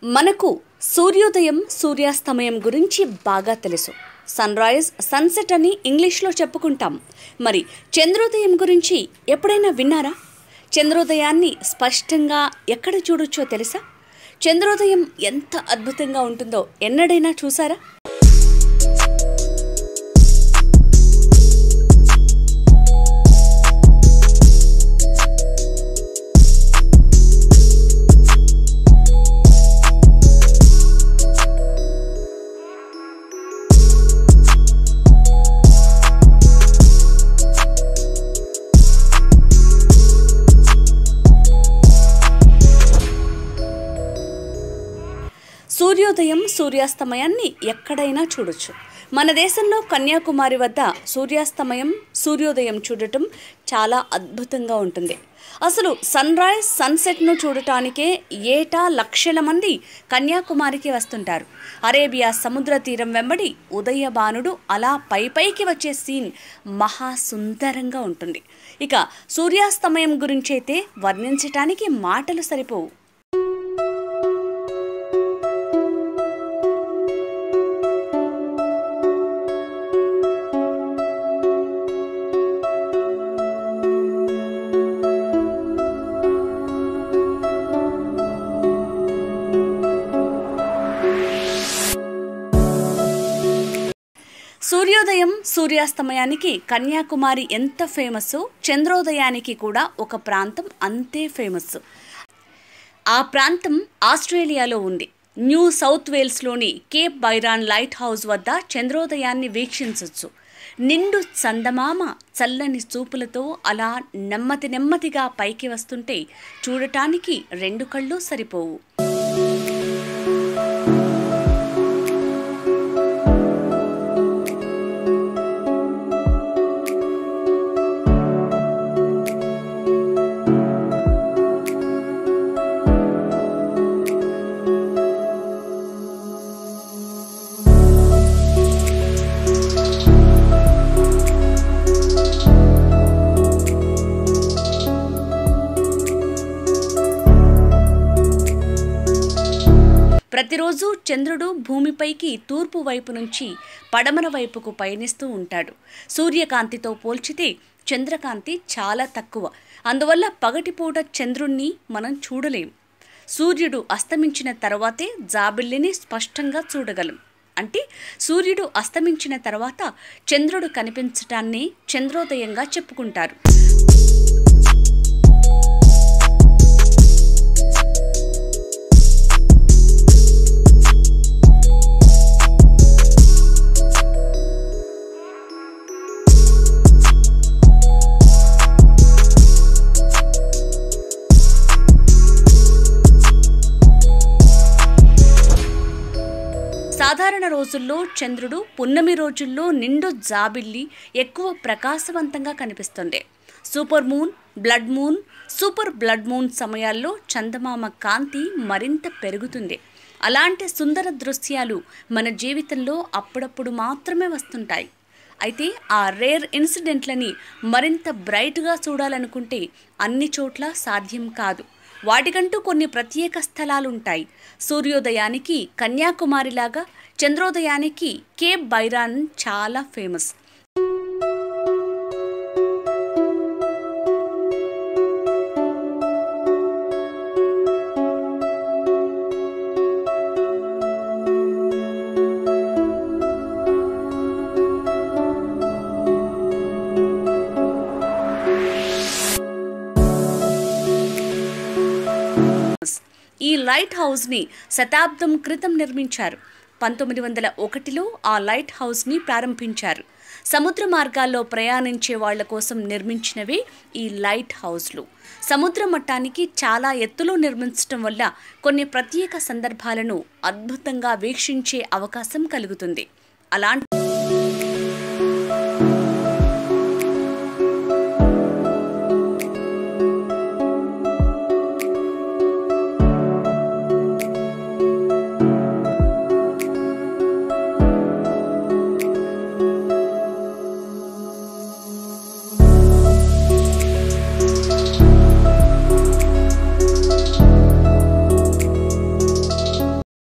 మనకు సూర్యోదయం సూర్యాస్తమయం గురించి బాగా తెలుసు సన్ రైజ్ సన్సెట్ అని ఇంగ్లీష్లో చెప్పుకుంటాం మరి చంద్రోదయం గురించి ఎప్పుడైనా విన్నారా చంద్రోదయాన్ని స్పష్టంగా ఎక్కడ చూడొచ్చో తెలుసా చంద్రోదయం ఎంత అద్భుతంగా ఉంటుందో ఎన్నడైనా చూసారా సూర్యోదయం సూర్యాస్తమయాన్ని ఎక్కడైనా చూడొచ్చు మన దేశంలో కన్యాకుమారి వద్ద సూర్యాస్తమయం సూర్యోదయం చూడటం చాలా అద్భుతంగా ఉంటుంది అసలు సన్ రైజ్ సన్సెట్ను చూడటానికే ఏటా లక్షల మంది కన్యాకుమారికి వస్తుంటారు అరేబియా సముద్ర తీరం వెంబడి ఉదయబానుడు అలా పై పైకి వచ్చే సీన్ మహా సుందరంగా ఉంటుంది ఇక సూర్యాస్తమయం గురించైతే వర్ణించటానికి మాటలు సరిపోవు సూర్యోదయం సూర్యాస్తమయానికి కన్యాకుమారి ఎంత ఫేమస్ చంద్రోదయానికి కూడా ఒక ప్రాంతం అంతే ఫేమస్ ఆ ప్రాంతం ఆస్ట్రేలియాలో ఉంది న్యూ సౌత్ వేల్స్లోని కేప్ బైరాన్ లైట్ హౌస్ వద్ద చంద్రోదయాన్ని వీక్షించవచ్చు నిండు చందమామ చల్లని చూపులతో అలా నెమ్మది నెమ్మదిగా పైకి వస్తుంటే చూడటానికి రెండు కళ్ళు సరిపోవు ప్రతిరోజు చంద్రుడు భూమిపైకి తూర్పు వైపు నుంచి పడమర వైపుకు పయనిస్తూ ఉంటాడు సూర్యకాంతితో పోల్చితే చంద్రకాంతి చాలా తక్కువ అందువల్ల పగటిపూట చంద్రుణ్ణి మనం చూడలేం సూర్యుడు అస్తమించిన తర్వాతే జాబిల్లిని స్పష్టంగా చూడగలం అంటే సూర్యుడు అస్తమించిన తర్వాత చంద్రుడు కనిపించటాన్ని చంద్రోదయంగా చెప్పుకుంటారు సాధారణ రోజుల్లో చంద్రుడు పున్నమి రోజుల్లో నిండు జాబిల్లి ఎక్కువ ప్రకాశవంతంగా కనిపిస్తుంది super moon blood moon super blood moon సమయాల్లో చందమామ కాంతి మరింత పెరుగుతుంది అలాంటి సుందర దృశ్యాలు మన జీవితంలో అప్పుడప్పుడు మాత్రమే వస్తుంటాయి అయితే ఆ రేర్ ఇన్సిడెంట్లని మరింత బ్రైట్గా చూడాలనుకుంటే అన్ని చోట్ల సాధ్యం కాదు వాటికంటూ కొన్ని ప్రత్యేక స్థలాలుంటాయి సూర్యోదయానికి కన్యాకుమారిలాగా చంద్రోదయానికి కేప్ బైరాన్ చాలా ఫేమస్ ఈ లైట్ హౌస్ని శతాబ్దం క్రితం నిర్మించారు పంతొమ్మిది వందల ఒకటిలో ఆ లైట్ హౌస్ని ప్రారంభించారు సముద్ర మార్గాల్లో ప్రయాణించే వాళ్ల కోసం నిర్మించినవే ఈ లైట్ హౌస్లు సముద్ర మట్టానికి చాలా ఎత్తులో నిర్మించడం వల్ల కొన్ని ప్రత్యేక సందర్భాలను అద్భుతంగా వీక్షించే అవకాశం కలుగుతుంది అలాంటి